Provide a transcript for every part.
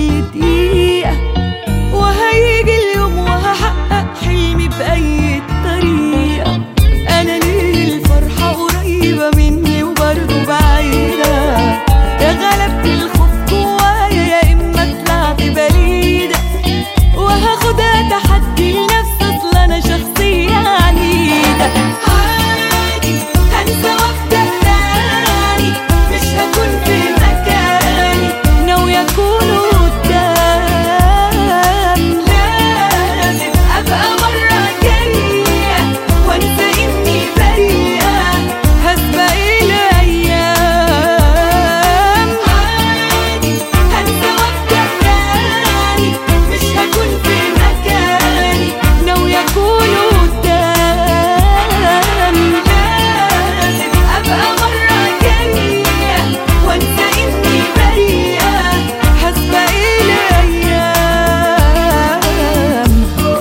كل دقيقة وهيجي اليوم وهحقق حلمي بأي طريقة أنا ليه الفرحة قريبة مني وبرضه بعيدة يا غلبت الخوف جوايا يا إما طلعت بريدة وهاخدها تحدي لنفسي أصل أنا شخصية عنيدة عادي هنسى وأبدأ تاني مش هكون في مكاني ناوية أكون قدام لازم أبقى مرة جاية وأنسى إني بريئة هسبق الأيام عادي هنسى وأبدأ تاني مش هكون في مكاني ناوية أكون قدام لازم أبقى مرة جاية وأنسى إني بريئة هسبق الأيام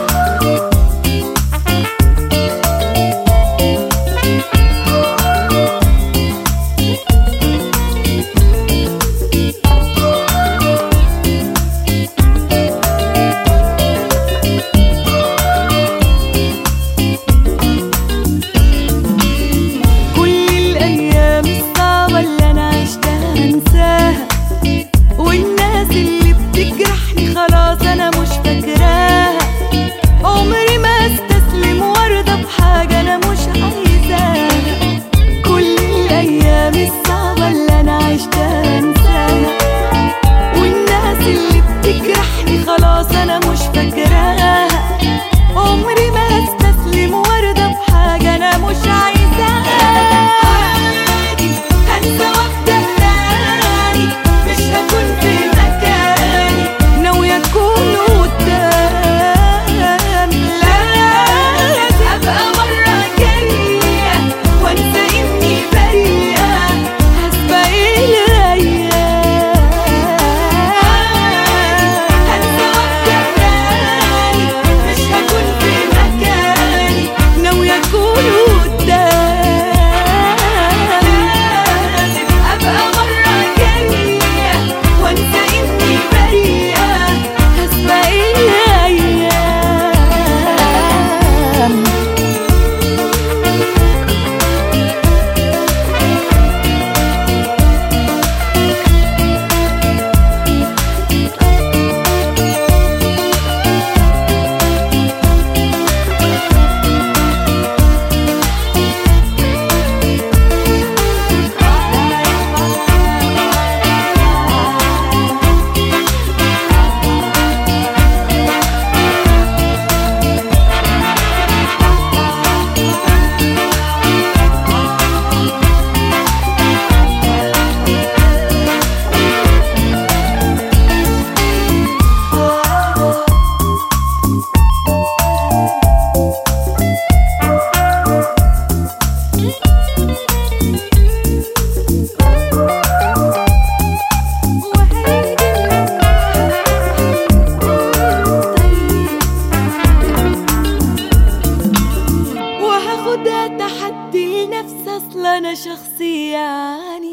كل الأيام الصعبة اللي أنا عشتها هنساها والناس اللي بتجرحني خلاص أنا مش فاكراها عمري ما استسلم وارضى بحاجة أنا مش عايزاها كل الأيام الصعبة اللي أنا عشتها هنساها والناس اللي بتجرحني خلاص أنا مش فاكراها عمري ما استسلم وارضى بحاجة أنا مش عايزاها عادي هنسى وأبدأ تاني مش هكون في مكاني ناوية أكون قدام لازم أبقى مرة جاية وأنسى إني بريئة هسبق الأيام هنسى وأبدأ تاني مش هكون في مكاني ناوية أكون قدام لازم أبقى مرة جاية وأنسى إني بريئة هسبق الأيام وهاخدها تحدي لنفسي اصل انا شخصية عنيدة